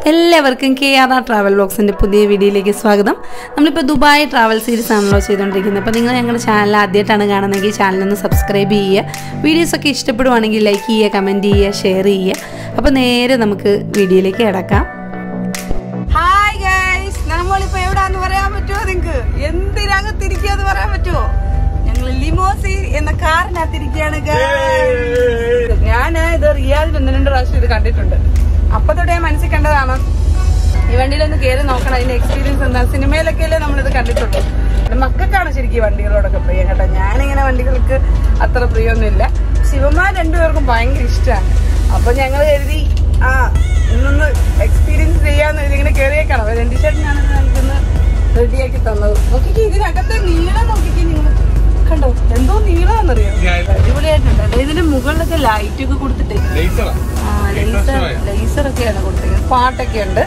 എല്ലാവർക്കും K R R travel ബ്ലോഗ്സിൻ്റെ പുതിയ വീഡിയോയിലേക്ക് സ്വാഗതം നമ്മളിപ്പോൾ ദുബായ് ട്രാവൽ സീരീസ് ആണല്ലോ ചെയ്തുകൊണ്ടിരിക്കുന്നത് അപ്പോൾ നിങ്ങൾ ഞങ്ങളുടെ ചാനൽ ആദ്യമായിട്ടാണ് കാണുന്നതെങ്കിൽ ചാനലൊന്ന് സബ്സ്ക്രൈബ് ചെയ്യുക വീഡിയോസൊക്കെ ഇഷ്ടപ്പെടുവാണെങ്കിൽ ലൈക്ക് ചെയ്യുക കമൻറ്റ് ചെയ്യുക ഷെയർ ചെയ്യുക അപ്പോൾ നേരെ നമുക്ക് വീഡിയോയിലേക്ക് കിടക്കാം ഹായ് ഗൈസ് നമ്മളിപ്പോ എവിടാന്ന് പറയാൻ പറ്റുമോ നിങ്ങക്ക് എന്തിനകത്തിരിക്കാന്ന് പറയാൻ പറ്റുമോ ഞങ്ങൾ ലിമോസി എന്ന കാറിനകത്തിരിക്കുകയാണ് ഞാൻ ഇത് റിയാദിൽ ഒന്ന് രണ്ട് പ്രാവശ്യം ഇത് കണ്ടിട്ടുണ്ട് അപ്പൊ തൊട്ടേ ഞാൻ മനസ്സിൽ കണ്ടതാണ് ഈ വണ്ടിയിലൊന്ന് കയറി നോക്കണം അതിന്റെ എക്സ്പീരിയൻസ് എന്താ സിനിമയിലൊക്കെ അല്ലേ നമ്മളിത് കണ്ടിട്ടുള്ളൂ എന്റെ മക്കൾക്കാണ് ശരിക്കും ഈ വണ്ടികളോടൊക്കെ പ്രിയം കേട്ടോ ഞാനിങ്ങനെ വണ്ടികൾക്ക് അത്ര പ്രിയമൊന്നുമില്ല ശിവന്മാർ രണ്ടുപേർക്കും ഭയങ്കര ഇഷ്ടമാണ് അപ്പൊ ഞങ്ങൾ കരുതി ആ ഇന്നൊന്ന് എക്സ്പീരിയൻസ് ചെയ്യാന്ന് ഇതിങ്ങനെ കയറിയേക്കണം അപ്പൊ രണ്ട് ചേട്ടനാണ് നമുക്കൊന്ന് റെഡിയാക്കി തന്നത് നോക്കിക്കേ ഇതിനകത്തെ നീളം നോക്കിക്കേ നിങ്ങൾ കണ്ടോ എന്തോ നീളമാണെന്നറിയോ അടിപൊളിയായിട്ടുണ്ട് അല്ലേ? ഇതിന്റെ മുകളിലൊക്കെ ലൈറ്റ് ഒക്കെ കൊടുത്തിട്ടേ ലേസറാ ആ ലേസർ ലേസർ ഒക്കെയാണ് കൊടുത്തിരിക്കുന്നത് പാട്ടൊക്കെ ഉണ്ട്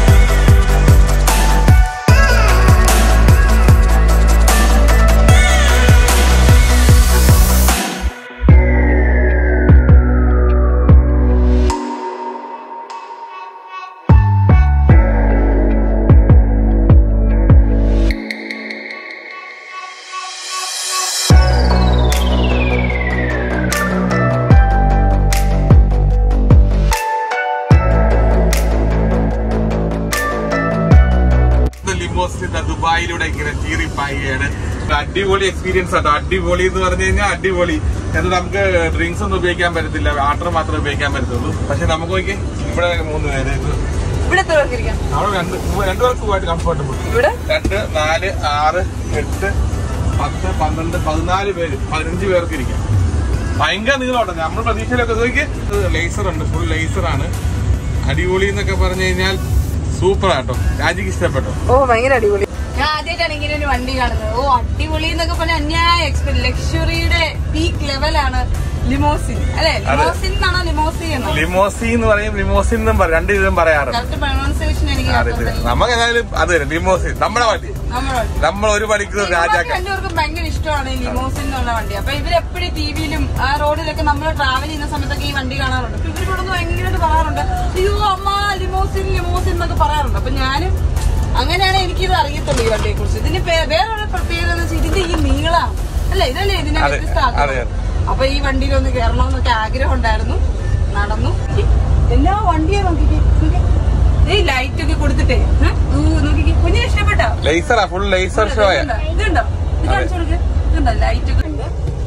ലിമോസിൻ ദുബായിലൂടെ ഇങ്ങനെ ചീറിപ്പായാണ് അടിപൊളി എക്സ്പീരിയൻസ് ആട്ടോ അടിപൊളി എന്ന് പറഞ്ഞു കഴിഞ്ഞാൽ അടിപൊളി എന്ന് നമുക്ക് ഡ്രിങ്ക്സ് ഒന്നും ഉപയോഗിക്കാൻ പറ്റത്തില്ല വാട്ടർ മാത്രമേ ഉപയോഗിക്കാൻ പറ്റത്തുള്ളൂ പക്ഷെ നമുക്ക് നോക്കി ഇവിടെ മൂന്ന് പേര് ഇത് ഇവിടെ എത്ര പേർക്ക് ഇരിക്കാം അവിടെ രണ്ട് രണ്ടുപേർക്ക് സുഖമായിട്ട് കംഫർട്ടബിൾ ഇവിടെ രണ്ട് നാല് ആറ് എട്ട് പത്ത് പന്ത്രണ്ട് പതിനാല് പേര് പതിനഞ്ച് പേർക്ക് ഇരിക്കാം ഭയങ്കര നീളമുണ്ട് നമ്മൾ പ്രതീക്ഷയിലൊക്കെ നോക്കി ലേസർ ഉണ്ട് ഫുൾ ലേസർ ആണ് അടിപൊളി എന്നൊക്കെ പറഞ്ഞു കഴിഞ്ഞാൽ സൂപ്പർ ആട്ടോ രാജിക്ക് ഇഷ്ടപ്പെട്ടോ ഓ ഭയങ്കര അടിപൊളി ഞാൻ ആദ്യമായിട്ടാണ് ഇങ്ങനെ ഒരു വണ്ടി കാണുന്നത് ഓ അടിപൊളി എന്നൊക്കെ പറഞ്ഞ അന്യായ എക്സ്പെൻസ് ലക്ഷറിയുടെ പീക്ക് ലെവലാണ് ലിമോസിൻ അല്ലെ ലിമോസിൻ എന്നാണോ ലിമോസി എന്നോ ലിമോസി എന്ന് പറയും ലിമോസിൻ എന്നും പറയും രണ്ട് ഇതിലും പറയാറുണ്ട് കറക്റ്റ് പ്രൊണൗൺസിയേഷൻ എനിക്ക് അറിയത്തില്ല നമുക്ക് ഏതായാലും അത് തന്നെ ലിമോസിൻ നമ്മുടെ വണ്ടി നമ്മളോട് നമ്മൾ ഒരു മണിക്കൂർ രാജാക്ക രണ്ടുപേർക്കും ഭയങ്കര ഇഷ്ടമാണ് ഈ ലിമോസിൻ എന്നുള്ള വണ്ടി അപ്പൊ ഇവരെപ്പോഴും ടിവിയിലും ആ റോഡിലൊക്കെ നമ്മൾ ട്രാവൽ ചെയ്യുന്ന സമയത്തൊക്കെ ഈ വണ്ടി കാണാറുണ്ട് അപ്പൊ ഇവരോടൊന്ന് ഭയങ്കരമായിട്ട് പറയാറുണ്ട് അയ്യോ അമ്മ ലിമോസിൻ ലിമോസിൻ എന്നൊക്കെ പറയാറുണ്ട് അപ്പൊ ഞാനും അങ്ങനെയാണ് എനിക്കിത് അറിയത്തുള്ളൂ ഈ വണ്ടിയെ കുറിച്ച് ഇതിന് പേ- വേറൊരു പ്രത്യേകത എന്ന് വെച്ചാൽ ഇതിന്റെ ഈ നീളം അല്ലേ ഇതല്ലേ ഇതിനെ അതെ, വ്യത്യസ്തമാക്കുന്നത് അതെ, അതെ. അപ്പൊ ഈ വണ്ടിയിൽ ഒന്ന് കയറണമെന്നൊക്കെ ആഗ്രഹം ഉണ്ടായിരുന്നു നടന്നു എല്ലാ വണ്ടിയെ നോക്കിക്കേ നോക്കിക്കേ. ഈ ലൈറ്റ് ഒക്കെ കൊടുത്തിട്ടേ ഏ? ഊ, നോക്കിക്കേ കുഞ്ഞിനെ ഇഷ്ടപ്പെട്ടോ ലേസറാ ഫുൾ ലേസർ ഷോയാ ഇതുണ്ടോ? ഇതുണ്ടോ? ഇത് കാണിച്ചു കൊടുക്ക്. ഇതുണ്ടോ? ലൈറ്റ് ഒക്കെ ഉണ്ട്.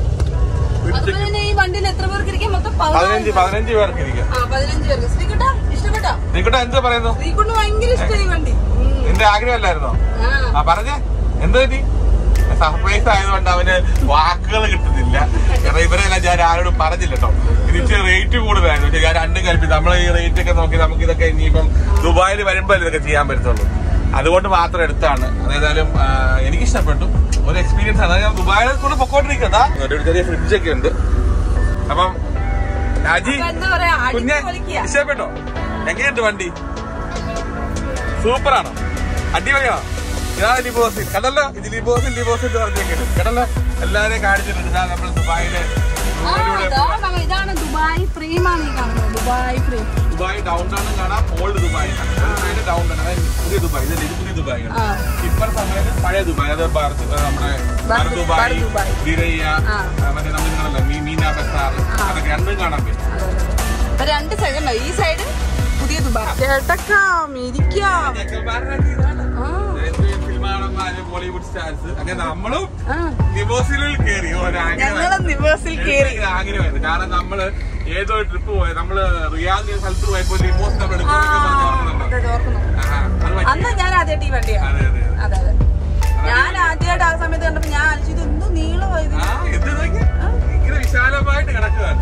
അതുപോലെ തന്നെ ഈ വണ്ടിയിൽ എത്ര പേർക്ക് ഇരിക്കാം മൊത്തം പതിനഞ്ച് പതിനഞ്ച് പേർക്ക് ഇരിക്കാം ആ പതിനഞ്ച് പേർക്ക് ശ്രീകുട്ടാ ഇഷ്ടപ്പെട്ടോ നിക്കട്ടെ എന്താ പറയുന്നു ശ്രീകുട്ടിന് ഭയങ്കര ഇഷ്ടമായി ഈ വണ്ടി ഉം. നിന്റെ ആഗ്രഹമല്ലായിരുന്നോ ആ. ആ പറഞ്ഞേ എന്ത് പറ്റി സർപ്രൈസ് ആയതുകൊണ്ട് അവന് വാക്കുകൾ കിട്ടുന്നില്ല കാരണം ഇവരെല്ലാം ഞാൻ ആരോടും പറഞ്ഞില്ല കേട്ടോ ഇതിച്ച് റേറ്റ് കൂടുതലായിരുന്നു പക്ഷേ ഞാൻ രണ്ടും കൽപ്പിച്ചു നമ്മൾ ഈ റേറ്റ് ഒക്കെ നോക്കി നമുക്ക് ഇതൊക്കെ ഇനിയിപ്പം ദുബായിൽ വരുമ്പോൾ ഇതൊക്കെ ചെയ്യാൻ പറ്റത്തുള്ളൂ അതുകൊണ്ട് മാത്രം എടുത്താണ് അതേതായാലും ആ, എനിക്ക് ഇഷ്ടപ്പെട്ടു ഒരു എക്സ്പീരിയൻസ് ആണ് ഞാൻ ദുബായിൽ കൂടെ പൊക്കോണ്ടിരിക്കുന്നതാ ഒരു ചെറിയ ഫ്രിഡ്ജ് ഒക്കെ ഉണ്ട് അപ്പം രാജി അപ്പൊ എന്താ പറയാ കുഞ്ഞെ അടിച്ചു പൊളിക്കുക ഇഷ്ടപ്പെട്ടോ എങ്ങനെയുണ്ട് വണ്ടി സൂപ്പറാണോ അടിപൊളിയാണോ ഇതാണ് ലിബോസിൻ കണ്ടല്ലോ ഇത് ലിബോസിൻ ലിബോസിൻ എന്ന് പറഞ്ഞേക്കുന്നു കേട്ടല്ലോ എല്ലാവരെയും കാണിച്ചിട്ടുണ്ട് ഇതാ നമ്മൾ ദുബായിലെ ആ, ഇതാണ് ഇതാണ് ദുബായ് ഫ്രെയിമാണ് ഈ കാണുന്നത് Dubai frame Dubai downtown കാണാം ഓൾഡ് ദുബായ് ഡൗൺ ടൗൺ അതായത് പുതിയ ദുബായ് ഇതല്ലേ ഇത് പുതിയ ദുബായ് ആ. ഇപ്പർ സമയത്ത് പഴയ ദുബായ് അത് ഭാരത് നമ്മുടെ ബർ ബർ ദുബായ് ബർ ദുബായ്. ദിരയ്യ ആ. ആ, മറ്റേ നമ്മൾ നിങ്ങളല്ല മീന ബസാർ അതൊക്കെ രണ്ടും കാണാൻ പറ്റും അപ്പൊ രണ്ട് സൈഡ് ഈ സൈഡ് പുതിയ ദുബായ് കിടക്കാം ഇരിക്കാം ചെക്കന്മാരുടെ ഇതാണ് ആ, ഫിൽമാടന്മാര് ബോളിവുഡ് സ്റ്റാർസ് അങ്ങനെ നമ്മളും ആ. ലിബോസിലിൽ കയറി ഞങ്ങളും നിവേഴ്സിൽ കയറി ആഗ്രഹമായിരുന്നു കാരണം നമ്മള് ഏതോ ട്രിപ്പ് പോയത് നമ്മള് റിയാദ് എന്ന സ്ഥലത്ത് പോയപ്പോ ലിബോസ് നമ്മൾ ആ, എടുക്കുന്നുണ്ടോ അതെ, ഓർക്കുന്നു. അത് പറ്റി. അന്ന് ഞാൻ ആദ്യമായിട്ട് ഈ വണ്ടിയാണ് അതെ അതെ അതെ അതെ ഞാൻ ആദ്യമായിട്ട് ആ സമയത്ത് കണ്ടപ്പോ ഞാൻ ആലോചിച്ചു ഇത് എന്തോ നീളമായത് ആ എന്ത് നോക്കി ഇങ്ങനെ വിശാലമായിട്ട് കിടക്കുകയാണ്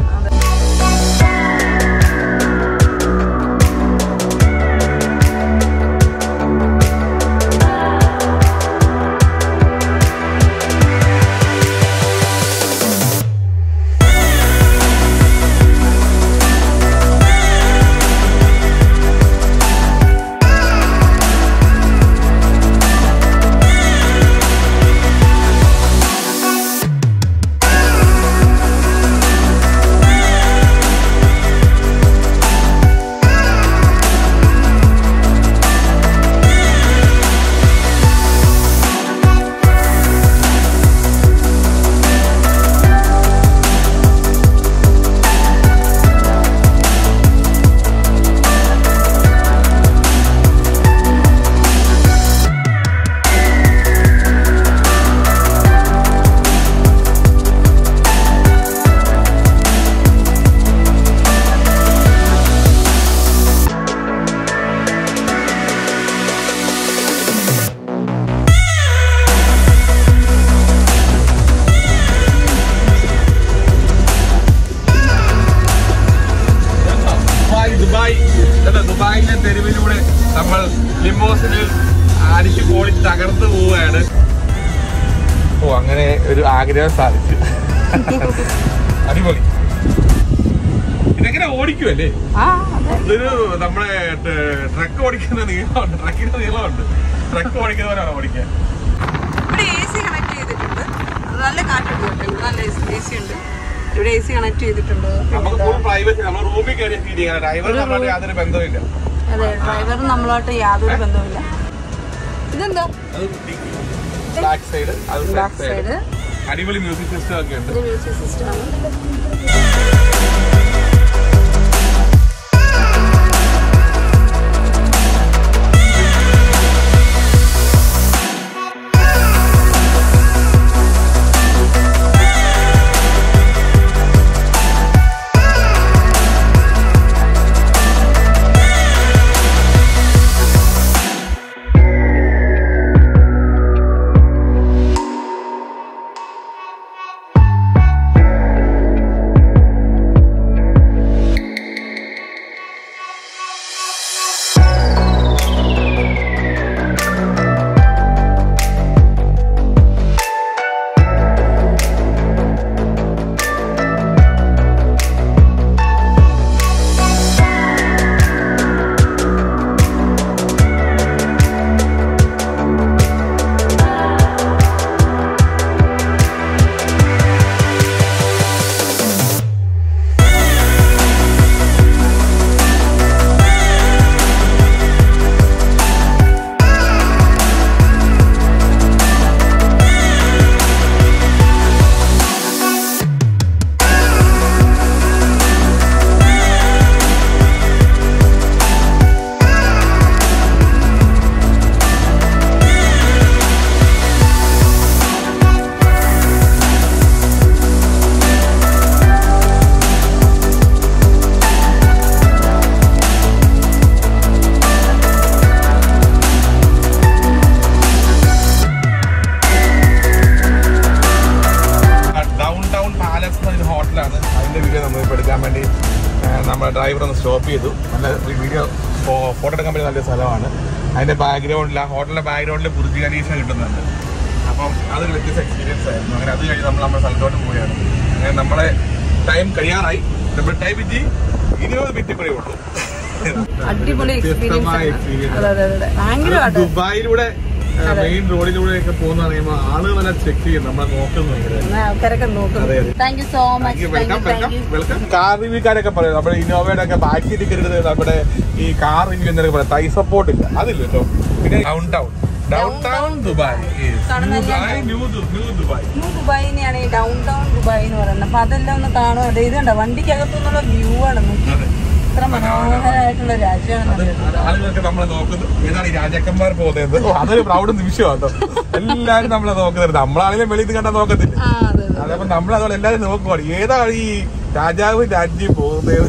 നമ്മൾ ലിമോസിനിൽ അടിച്ചു പോളി തകർന്നു പോവുകയാണ് ഓ അങ്ങനെ ഒരു ആഗ്രഹം സാധിച്ചു അടിപൊളി ഇതെങ്ങനെ ഓടിക്കുമല്ലേ ആ അതെ ഇതൊരു നമ്മുടെ ട്രക്ക് ഓടിക്കുന്ന നീളമുണ്ട് ട്രക്കിന്റെ നീളമുണ്ട് ട്രക്ക് ഓടിക്കുന്നവരാണ് ഓടിക്കാൻ ഇവിടെ എ സി കണക്ട് ചെയ്തിട്ടുണ്ട് അത് നല്ല കാറ്റുണ്ട് കേട്ടോ ഇവിടെ നല്ല എ സി ഉണ്ട് ഇവിടെ എ സി കണക്ട് ചെയ്തിട്ടുണ്ട് നമുക്ക് ഫുൾ പ്രൈവസി നമ്മൾ റൂമിൽ കയറി ഫീൽ ചെയ്യാൻ ഡ്രൈവർ നമ്മളായിട്ട് യാതൊരു ബന്ധമില്ല അതെ ഡ്രൈവറും നമ്മളായിട്ട് യാതൊരു ബന്ധവുമില്ല ഇതെന്താ അത് ബാക്ക് സൈഡ് അത് ബാക്ക് ബാക്ക് സൈഡ് സൈഡ് അടിപൊളി മ്യൂസിക് സിസ്റ്റം ഒക്കെ ഉണ്ട് ഇത് മ്യൂസിക് സിസ്റ്റം ആണ് ഡൗൺ ടൗൺ പാലസ് എന്നൊരു ഹോട്ടലാണ് അതിന്റെ വീഡിയോ നമ്മൾ ഇപ്പോൾ എടുക്കാൻ വേണ്ടി ആ, നമ്മുടെ ഡ്രൈവർ ഒന്ന് സ്റ്റോപ്പ് ചെയ്തു നല്ല വീഡിയോ ഫോട്ടോ എടുക്കാൻ പറ്റിയ നല്ല സ്ഥലമാണ് അതിന്റെ ബാക്ക്ഗ്രൗണ്ടിൽ ആ ഹോട്ടലിന്റെ ബാക്ക്ഗ്രൗണ്ടിൽ ബുർജ് ഖലീഫ കിട്ടുന്നുണ്ട് അപ്പം അതൊരു വ്യത്യസ്ത എക്സ്പീരിയൻസ് ആയിരുന്നു അങ്ങനെ അത് കഴിഞ്ഞ് നമ്മൾ നമ്മുടെ സ്ഥലത്തോട്ട് പോവുകയാണ് അങ്ങനെ നമ്മളെ ടൈം കഴിയാറായി നമ്മുടെ ടൈം ഇഞ്ചി ഇരുപത് മിനിറ്റ് കൂടെ ഉള്ളൂ അടിപൊളി എക്സ്പീരിയൻസ് വ്യത്യസ്തമായ ആണ് experience. അതെ അതെ അതെ ഭയങ്കരമായിട്ട് ദുബായിലൂടെ മെയിൻ റോഡിലൂടെ ഒക്കെ പോകുന്ന പറയുമ്പോൾ ആളുകളെല്ലാം ചെക്ക് ചെയ്യും നമ്മളെ നോക്കുന്നുണ്ട് എന്നാ ആൾക്കാരൊക്കെ നോക്കുന്നു അതെ, അതെ. Thank you so much thank you thank you welcome car റിവ്യൂക്കാരൊക്കെ പറയും നമ്മുടെ ഇന്നോവയുടെ ഒക്കെ ബാക്ക് സീറ്റ് കയറിയത് നമ്മുടെ ഈ കാർ റിവ്യൂ എന്നൊക്കെ പറയാം തൈ സപ്പോർട്ട് ഇല്ല അതില്ല കേട്ടോ പിന്നെ downtown downtown Dubai Yes. കാണുന്ന New എല്ലാം Dubai, New Du- New Dubai new ദുബായിനെയാണ് ഈ ഡൗൺ ടൗൺ ദുബായ് എന്ന് പറയുന്നത് അപ്പൊ അതെല്ലാം ഒന്ന് കാണുക അതെ ഇത് കണ്ടോ വണ്ടിക്കകത്തുനിന്നുള്ള വ്യൂ ആണ് നോക്കി അതെ. ഇത്ര മനോഹരമായിട്ടുള്ള രാജ്യമാണ് അത് ആളുകളൊക്കെ നമ്മളെ നോക്കുന്നു ഏതാണ് ഈ രാജാക്കന്മാർ പോകുന്നത് ഓ, അതൊരു പ്രൗഡ് നിമിഷമാണ് കേട്ടോ എല്ലാരും നമ്മളെ നോക്കുന്നുണ്ട് നമ്മളാണെങ്കിലും വെളിയിൽ നിന്ന് കണ്ടാൽ നോക്കത്തില്ല ആ അതെ അതെ അതേപോലെ നമ്മൾ അതുപോലെ എല്ലാരും നോക്കുവാണ് ഏതാണ് ഈ രാജാവ് രാജ്യം പോകുന്നത്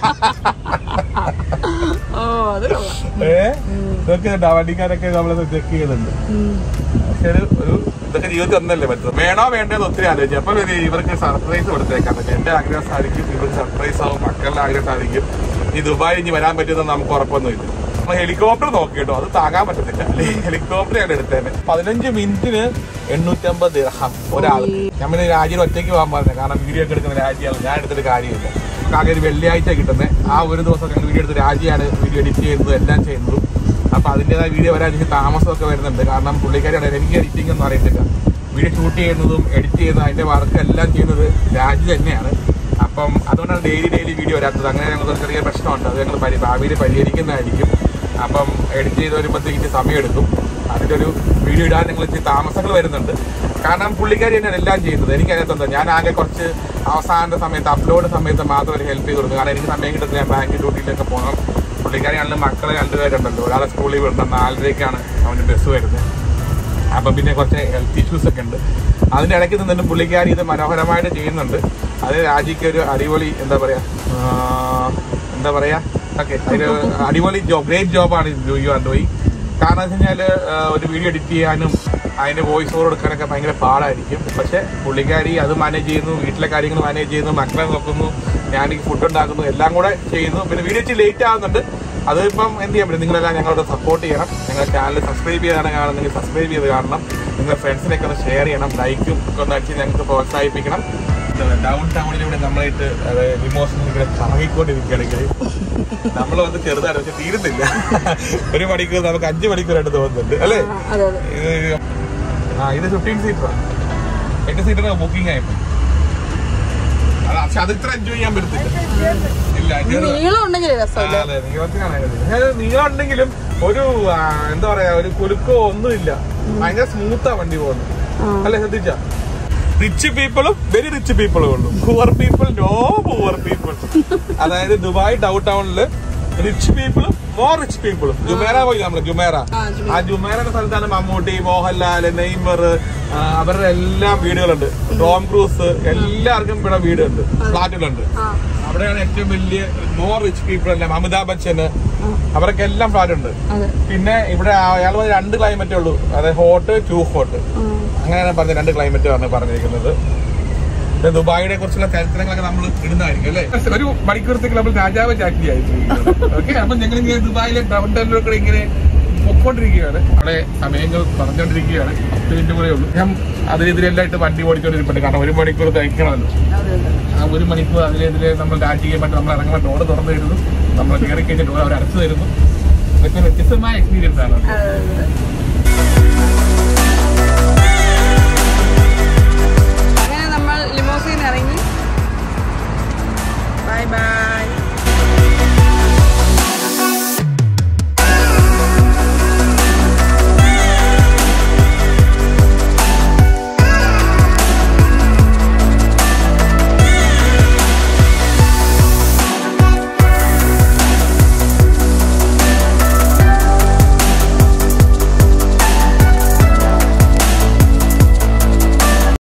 ഓ അത് കൊള്ളാം ഏ ഇതൊക്കെ ഉണ്ട്. ആ വണ്ടിക്കാരൊക്കെ നമ്മളത് ചെക്ക് ചെയ്യുന്നുണ്ട് ഉം. പക്ഷെ ഒരു ഒരു ഇതൊക്കെ ജീവിതത്തിൽ ഒന്നല്ലേ പറ്റുന്നത് വേണോ വേണ്ടതെന്ന് ഒത്തിരി ആലോചിച്ചു അപ്പൊ ഒരു ഇവർക്ക് സർപ്രൈസ് കൊടുത്തേക്കാൻ പറ്റും എന്റെ ആഗ്രഹം സാധിക്കും ഇവർക്ക് സർപ്രൈസ് ആവും മക്കളുടെ ആഗ്രഹം സാധിക്കും ഈ ദുബായ് ഇനി വരാൻ പറ്റുമെന്ന് നമുക്ക് ഉറപ്പൊന്നുമില്ല നമ്മൾ ഹെലികോപ്റ്റർ നോക്കി കേട്ടോ അത് താങ്ങാൻ പറ്റത്തില്ല ഹെലികോപ്റ്റർ ഞാൻ എടുത്തേനെ പതിനഞ്ച് മിനിറ്റിന് എണ്ണൂറ്റമ്പത് ദിർഹം ഒരാൾക്ക് ഞാൻ പിന്നെ രാജ്യം ഒറ്റയ്ക്ക് പോകാൻ പറഞ്ഞു കാരണം വീഡിയോ ഒക്കെ എടുക്കുന്ന രാജ്യമാണ് ഞാൻ എടുത്തിട്ട് കാര്യമില്ല നമുക്ക് ആകെ ഒരു വെള്ളിയാഴ്ച കിട്ടുന്നത് ആ ഒരു ദിവസം ഞങ്ങൾ വീഡിയോ എടുത്ത് രാജ്യമാണ് വീഡിയോ എഡിറ്റ് ചെയ്യുന്നതും എല്ലാം ചെയ്യുന്നതും അപ്പൊ അതിൻ്റെതായ വീഡിയോ വരാൻ എനിക്ക് താമസമൊക്കെ വരുന്നുണ്ട് കാരണം പുള്ളിക്കാരിയാണ് എനിക്ക് എഡിറ്റിംഗ് ഒന്നും അറിയത്തില്ല വീഡിയോ ഷൂട്ട് ചെയ്യുന്നതും എഡിറ്റ് ചെയ്യുന്നതും അതിന്റെ വർക്ക് എല്ലാം ചെയ്യുന്നത് രാജു തന്നെയാണ് അപ്പം അതുകൊണ്ടാണ് ഡെയിലി ഡെയിലി വീഡിയോ വരാത്തത് അങ്ങനെ ഞങ്ങൾക്ക് ഒരു ചെറിയ പ്രശ്നമുണ്ട് അത് ഞങ്ങൾ പരി ഭാവിയിൽ പരിഹരിക്കുന്നതായിരിക്കും അപ്പം എഡിറ്റ് ചെയ്ത് വരുമ്പോഴത്തേക്ക് സമയം എടുക്കും അതിൻ്റെ ഒരു വീഡിയോ ഇടാൻ ഞങ്ങൾ ഇച്ചിരി താമസങ്ങൾ വരുന്നുണ്ട് കാരണം പുള്ളിക്കാരി തന്നെയാണ് എല്ലാം ചെയ്യുന്നത് എനിക്ക് അതിനകത്ത് ഞാൻ ആകെ കുറച്ച് അവസാനത്തെ സമയത്ത് അപ്ലോഡ് സമയത്ത് മാത്രം ഒരു ഹെൽപ്പ് ചെയ്ത് കൊടുക്കും കാരണം എനിക്ക് സമയം കിട്ടുന്നില്ല ഞാൻ ബാങ്ക് ഡ്യൂട്ടിയിലൊക്കെ പോകണം പുള്ളിക്കാരിയാണെങ്കിലും മക്കളെ രണ്ടുപേരുണ്ടല്ലോ ഒരാളെ സ്കൂളിൽ വിടണം നാലരയ്ക്കാണ് അവന് ബസ് വരുന്നത് അപ്പം പിന്നെ കുറച്ച് ഹെൽത്ത് ഇഷ്യൂസ് ഒക്കെ ഉണ്ട് അതിന്റെ ഇടയ്ക്ക് നിന്നിട്ട് പുള്ളിക്കാരി ഇത് മനോഹരമായിട്ട് ചെയ്യുന്നുണ്ട് അത് രാജിക്ക് ഒരു അടിപൊളി എന്താ പറയാ ആ, എന്താ പറയാ ഓക്കെ അതിന് അടിപൊളി ജോബ് ഗ്രേറ്റ് ജോബാണ് യു ആർ ഡൂയിങ് കാരണം വെച്ച് കഴിഞ്ഞാല് ആ, ഒരു വീഡിയോ എഡിറ്റ് ചെയ്യാനും അതിന്റെ വോയിസ് ഓവർ എടുക്കാനൊക്കെ ഭയങ്കര പാടായിരിക്കും പക്ഷെ പുള്ളിക്കാരി അത് മാനേജ് ചെയ്യുന്നു വീട്ടിലെ കാര്യങ്ങൾ മാനേജ് ചെയ്യുന്നു മക്കളെ നോക്കുന്നു ഞാൻ ഫുഡ് ഉണ്ടാക്കുന്നു എല്ലാം കൂടെ ചെയ്യുന്നു പിന്നെ വീഡിയോ ഇച്ചിരി ലേറ്റ് ആവുന്നുണ്ട് അതിപ്പം എന്ത് ചെയ്യാൻ പറ്റും നിങ്ങളെല്ലാം ഞങ്ങളോട് സപ്പോർട്ട് ചെയ്യണം ഞങ്ങളുടെ ചാനൽ സബ്സ്ക്രൈബ് ചെയ്താണ് കാണുന്നെങ്കിൽ സബ്സ്ക്രൈബ് ചെയ്ത് കാണണം നിങ്ങളുടെ ഫ്രണ്ട്സിനൊക്കെ ഒന്ന് ഷെയർ ചെയ്യണം ലൈക്കും ഒക്കെ ഒന്ന് അടിച്ച് ഞങ്ങൾക്ക് പ്രോത്സാഹിപ്പിക്കണം ഡൗൺ ടൗണിലൂടെ നമ്മളായിട്ട് ഇമോഷണൽ ഇങ്ങനെ കറങ്ങിക്കൊണ്ടിരിക്കുകയാണെങ്കിൽ നമ്മൾ വന്ന് ചെറുതാണ് പക്ഷെ തീരുന്നില്ല ഒരു മണിക്കൂർ നമുക്ക് അഞ്ച് മണിക്കൂറായിട്ട് തോന്നുന്നുണ്ട് അല്ലേ അതെ അതെ ഇത് ആ ഇത് ഫിഫ്റ്റീൻ സീറ്ററാണ് എട്ട് സീറ്റർ ബുക്കിംഗ് ആയപ്പോ അത് പക്ഷെ അത് ഇത്ര എൻജോയ് ചെയ്യാൻ പറ്റത്തില്ല ഇല്ല ചെറുതാ. നീളം ഉണ്ടെങ്കിൽ ആ, രസമില്ല അതെ, നീളത്തിനാണ് ഇത്. പക്ഷേ നീളം ഉണ്ടെങ്കിലും ഒരു ആ, എന്താ പറയാ ഒരു കുലുക്കോ ഒന്നുമില്ല ഭയങ്കര സ്മൂത്താ വണ്ടി പോകുന്നത് അല്ലെ ശ്രദ്ധിച്ച റിച്ച് പീപ്പിളും വെരി റിച്ച് പീപ്പിളും ഉള്ളൂ poor people no poor people അതായത് ദുബായ് ഡൗൺ ടൗണില് റിച്ച് പീപ്പിളും മോർ റിച്ച് പീപ്പിളും ജുമേറ പോയി നമ്മള് ജുമേറ ആ, ജുമേറ. ആ ജുമേറയുടെ സ്ഥലത്താണ് മമ്മൂട്ടി മോഹൻലാൽ നെയ്മർ ആ, അവരുടെ എല്ലാം വീടുകളുണ്ട് ടോം ക്രൂസ് എല്ലാവർക്കും ഇവിടെ വീടുണ്ട് ഫ്ലാറ്റുകളുണ്ട് ആ അവിടെയാണ് ഏറ്റവും വലിയ മോർ റിച്ച് പീപ്പിൾ എല്ലാം അമിതാഭ് ബച്ചന് അവരൊക്കെ എല്ലാം ഫ്ലാറ്റ് ഉണ്ട് അതെ പിന്നെ ഇവിടെ അയാൾ പറഞ്ഞ രണ്ട് ക്ലൈമറ്റേ ഉള്ളൂ അതായത് ഹോട്ട് ടു ഹോട്ട് അങ്ങനെയാണ് പറഞ്ഞ രണ്ട് ക്ലൈമറ്റ് ആണ് പറഞ്ഞിരിക്കുന്നത് പിന്നെ ദുബായിയെ കുറിച്ചുള്ള ചരിത്രങ്ങളൊക്കെ നമ്മൾ ഇടുന്നതായിരിക്കും അല്ലേ ഒരു മണിക്കൂറത്തേക്ക് നമ്മൾ രാജാവ് ചാക്കി ഓക്കെ അപ്പൊ ഞങ്ങൾ ഇങ്ങനെ ദുബായിലെ ഡൗൺ ടൗണിലൊക്കെ ഇങ്ങനെ പൊക്കോണ്ടിരിക്കുകയാണ് അവിടെ സമയങ്ങൾ പറഞ്ഞുകൊണ്ടിരിക്കുകയാണ് പത്ത് മിനിറ്റ് കൂടെ ഉള്ളൂ ഞാൻ അതിനെതിരെല്ലായിട്ട് വണ്ടി ഓടിച്ചോണ്ടിരിപ്പുണ്ട് കാരണം ഒരു മണിക്കൂർ തയ്ക്കണമല്ലോ അതെ അതെ ആ ഒരു മണിക്കൂർ അതിനെതിരെ നമ്മൾ ഡാറ്റ് ചെയ്യാൻ പറ്റും നമ്മൾ ഇറങ്ങുമ്പോൾ ഡോർ തുറന്നു തരുന്നു നമ്മൾ കയറി കഴിഞ്ഞ ഡോർ അവർ അടച്ചു തരുന്നു ഇതൊക്കെ ഒരു വ്യത്യസ്തമായ എക്സ്പീരിയൻസ് ആണ് അതെ അതെ